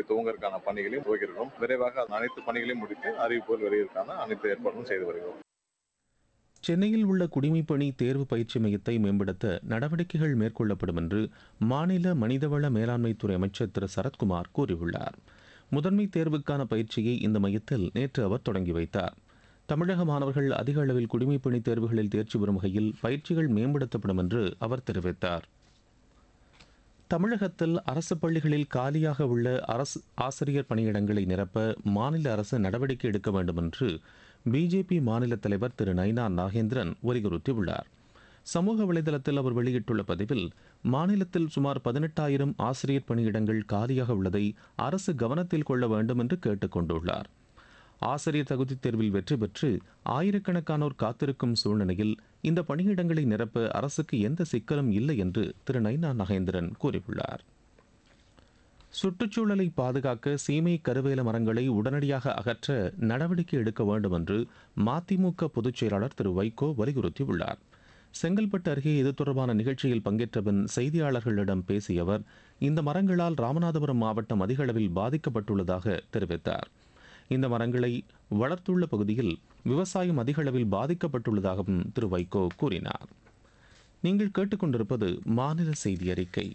துவங்கறதுக்கான பணிகளையும் துவங்கியிருக்கிறோம் விரைவாக அந்த அனைத்து பணிகளையும் முடித்து அறிவிப்புகள் வெளியிற்கான அனைத்து ஏற்பாடுகளும் செய்து வருகிறோம் சென்னையில் உள்ள குடிமைப்பணி தேர்வு பயிற்சி மையத்தை மேம்படுத்த நடவடிக்கைகள் மேற்கொள்ளப்படும் என்று மாநில மனிதவள மேலாண்மைத்துறை அமைச்சர் திரு சரத்குமார் கூறியுள்ளார் முதன்மை தேர்வுக்கான பயிற்சியை இந்த மையத்தில் நேற்று அவர் தொடங்கி வைத்தார் தமிழக மாணவர்கள் அதிக அளவில் குடிமைப்பணி தேர்வுகளில் தேர்ச்சி பெறும் வகையில் பயிற்சிகள் மேம்படுத்தப்படும் என்று அவர் தெரிவித்தார் தமிழகத்தில் அரசு பள்ளிகளில் காலியாக உள்ள அரசு ஆசிரியர் பணியிடங்களை நிரப்ப மாநில அரசு நடவடிக்கை எடுக்க வேண்டும் என்று பிஜேபி மாநில தலைவர் திரு நைனா நாகேந்திரன் வலியுறுத்தியுள்ளார் சமூக வலைதளத்தில் அவர் வெளியிட்டுள்ள பதிவில் மாநிலத்தில் சுமார் பதினெட்டாயிரம் ஆசிரியர் பணியிடங்கள் காலியாக உள்ளதை அரசு கவனத்தில் கொள்ள வேண்டும் என்று கேட்டுக் கொண்டுள்ளார் ஆசிரியர் தகுதித் தேர்வில் வெற்றி பெற்று ஆயிரக்கணக்கானோர் காத்திருக்கும் சூழ்நிலையில் இந்த பணியிடங்களை நிரப்ப அரசுக்கு எந்த சிக்கலும் இல்லை என்று திரு நைனா நகேந்திரன் கூறியுள்ளார் சுற்றுச்சூழலை பாதுகாக்க சீமை கருவேல மரங்களை உடனடியாக அகற்ற நடவடிக்கை எடுக்க வேண்டும் என்று மதிமுக பொதுச் செயலாளர் திரு வைகோ வலியுறுத்தியுள்ளார் செங்கல்பட்டு அருகே இது தொடர்பான நிகழ்ச்சியில் பங்கேற்ற பின் செய்தியாளர்களிடம் பேசிய அவர் இந்த மரங்களால் ராமநாதபுரம் மாவட்டம் அதிக அளவில் பாதிக்கப்பட்டுள்ளதாக தெரிவித்தார் இந்த மரங்களை வளர்த்துள்ள பகுதியில் விவசாயம் அதிக அளவில் பாதிக்கப்பட்டுள்ளதாகவும் திரு வைகோ கூறினார் நீங்கள் கேட்டுக்கொண்டிருப்பது மாநில செய்தி அறிக்கை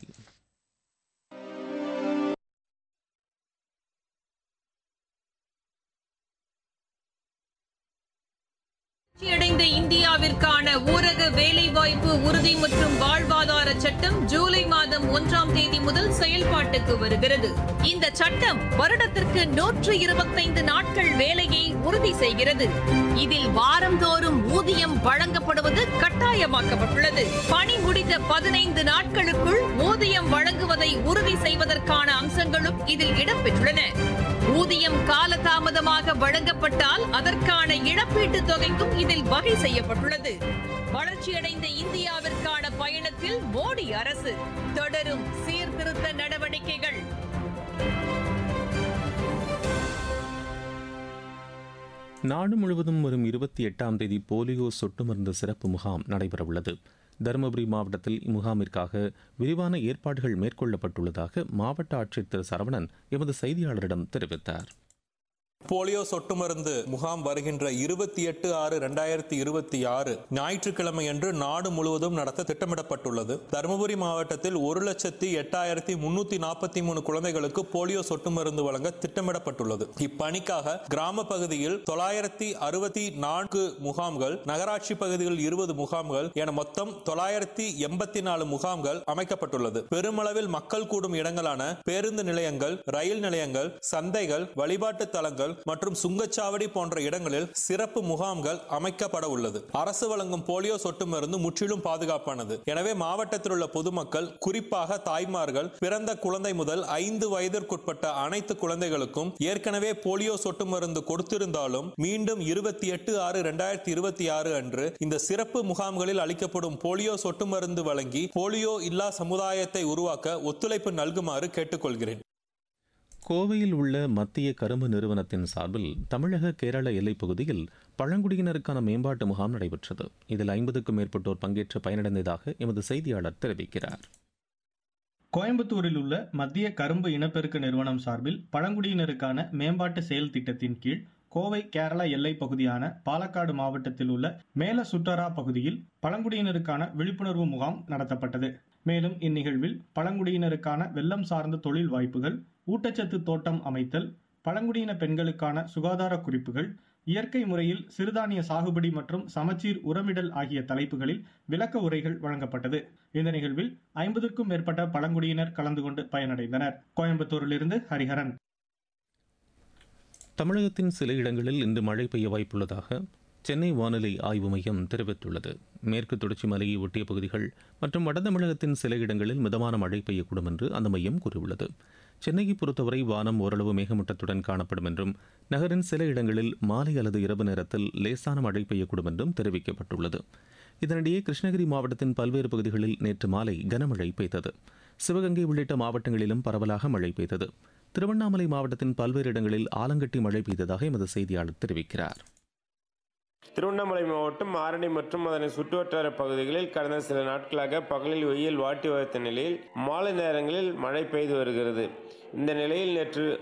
வளர்ச்சியடைந்த இந்தியாவிற்கான ஊரக வேலைவாய்ப்பு உறுதி மற்றும் வாழ்வாதார சட்டம் ஜூலை மாதம் ஒன்றாம் தேதி முதல் செயல்பாட்டுக்கு வருகிறது இந்த சட்டம் வருடத்திற்கு நூற்று இருபத்தைந்து நாட்கள் வேலையை உறுதி செய்கிறது இதில் வாரந்தோறும் ஊதியம் வழங்கப்படுவது கட்டாயமாக்கப்பட்டுள்ளது பணி முடிந்த பதினைந்து நாட்களுக்குள் ஊதியம் வழங்குவதை உறுதி செய்வதற்கான அம்சங்களும் இதில் இடம்பெற்றுள்ளன ஊதியம் காலதாமதமாக வழங்கப்பட்டால் அதற்கான இழப்பீட்டுத் தொகைக்கும் இதில் வகை செய்யப்பட்டுள்ளது வளர்ச்சியடைந்த இந்தியாவிற்கான பயணத்தில் மோடி அரசு தொடரும் சீர்திருத்த நடவடிக்கைகள் நாடு முழுவதும் வரும் இருபத்தி எட்டாம் தேதி போலியோ சொட்டு மருந்து சிறப்பு முகாம் நடைபெறவுள்ளது தருமபுரி மாவட்டத்தில் இம்முகாமிற்காக விரிவான ஏற்பாடுகள் மேற்கொள்ளப்பட்டுள்ளதாக மாவட்ட ஆட்சியர் திரு சரவணன் எமது செய்தியாளரிடம் தெரிவித்தார் போலியோ சொட்டு மருந்து முகாம் வருகின்ற இருபத்தி எட்டு ஆறு இரண்டாயிரத்தி இருபத்தி ஆறு ஞாயிற்றுக்கிழமை அன்று நாடு முழுவதும் நடத்த திட்டமிடப்பட்டுள்ளது தருமபுரி மாவட்டத்தில் ஒரு லட்சத்தி எட்டாயிரத்தி முன்னூத்தி நாற்பத்தி மூணு குழந்தைகளுக்கு போலியோ சொட்டு மருந்து வழங்க திட்டமிடப்பட்டுள்ளது இப்பணிக்காக கிராம பகுதியில் தொள்ளாயிரத்தி அறுபத்தி நான்கு முகாம்கள் நகராட்சி பகுதிகளில் இருபது முகாம்கள் என மொத்தம் தொள்ளாயிரத்தி எண்பத்தி நாலு முகாம்கள் அமைக்கப்பட்டுள்ளது பெருமளவில் மக்கள் கூடும் இடங்களான பேருந்து நிலையங்கள் ரயில் நிலையங்கள் சந்தைகள் வழிபாட்டு தலங்கள் மற்றும் சுங்கச்சாவடி போன்ற இடங்களில் சிறப்பு முகாம்கள் அமைக்கப்பட உள்ளது அரசு வழங்கும் போலியோ சொட்டு மருந்து முற்றிலும் பாதுகாப்பானது எனவே மாவட்டத்தில் உள்ள பொதுமக்கள் குறிப்பாக தாய்மார்கள் பிறந்த குழந்தை முதல் ஐந்து வயதிற்குட்பட்ட அனைத்து குழந்தைகளுக்கும் ஏற்கனவே போலியோ சொட்டு மருந்து கொடுத்திருந்தாலும் மீண்டும் இருபத்தி எட்டு ஆறு இரண்டாயிரத்தி இருபத்தி ஆறு அன்று இந்த சிறப்பு முகாம்களில் அளிக்கப்படும் போலியோ சொட்டு மருந்து வழங்கி போலியோ இல்லா சமுதாயத்தை உருவாக்க ஒத்துழைப்பு நல்குமாறு கேட்டுக்கொள்கிறேன் கோவையில் உள்ள மத்திய கரும்பு நிறுவனத்தின் சார்பில் தமிழக கேரள எல்லைப் பகுதியில் பழங்குடியினருக்கான மேம்பாட்டு முகாம் நடைபெற்றது இதில் ஐம்பதுக்கும் மேற்பட்டோர் பங்கேற்று பயனடைந்ததாக எமது செய்தியாளர் தெரிவிக்கிறார் கோயம்புத்தூரில் உள்ள மத்திய கரும்பு இனப்பெருக்க நிறுவனம் சார்பில் பழங்குடியினருக்கான மேம்பாட்டு செயல் திட்டத்தின் கீழ் கோவை கேரளா எல்லை பகுதியான பாலக்காடு மாவட்டத்தில் உள்ள மேல சுட்டரா பகுதியில் பழங்குடியினருக்கான விழிப்புணர்வு முகாம் நடத்தப்பட்டது மேலும் இந்நிகழ்வில் பழங்குடியினருக்கான வெள்ளம் சார்ந்த தொழில் வாய்ப்புகள் ஊட்டச்சத்து தோட்டம் அமைத்தல் பழங்குடியின பெண்களுக்கான சுகாதார குறிப்புகள் இயற்கை முறையில் சிறுதானிய சாகுபடி மற்றும் சமச்சீர் உரமிடல் ஆகிய தலைப்புகளில் விளக்க உரைகள் வழங்கப்பட்டது இந்த நிகழ்வில் ஐம்பதுக்கும் மேற்பட்ட பழங்குடியினர் கலந்து கொண்டு பயனடைந்தனர் கோயம்புத்தூரிலிருந்து ஹரிஹரன் தமிழகத்தின் சில இடங்களில் இன்று மழை பெய்ய வாய்ப்புள்ளதாக சென்னை வானிலை ஆய்வு மையம் தெரிவித்துள்ளது மேற்கு தொடர்ச்சி மலையை ஒட்டிய பகுதிகள் மற்றும் வட தமிழகத்தின் சில இடங்களில் மிதமான மழை பெய்யக்கூடும் என்று அந்த மையம் கூறியுள்ளது சென்னையை பொறுத்தவரை வானம் ஓரளவு மேகமூட்டத்துடன் காணப்படும் என்றும் நகரின் சில இடங்களில் மாலை அல்லது இரவு நேரத்தில் லேசான மழை பெய்யக்கூடும் என்றும் தெரிவிக்கப்பட்டுள்ளது இதனிடையே கிருஷ்ணகிரி மாவட்டத்தின் பல்வேறு பகுதிகளில் நேற்று மாலை கனமழை பெய்தது சிவகங்கை உள்ளிட்ட மாவட்டங்களிலும் பரவலாக மழை பெய்தது திருவண்ணாமலை மாவட்டத்தின் பல்வேறு இடங்களில் ஆலங்கட்டி மழை பெய்ததாக எமது செய்தியாளர் தெரிவிக்கிறார் திருவண்ணாமலை மாவட்டம் ஆரணி மற்றும் அதனை சுற்றுவட்டார பகுதிகளில் கடந்த சில நாட்களாக பகலில் வெயில் வாட்டி வந்த நிலையில் மாலை நேரங்களில் மழை பெய்து வருகிறது இந்த நிலையில் நேற்று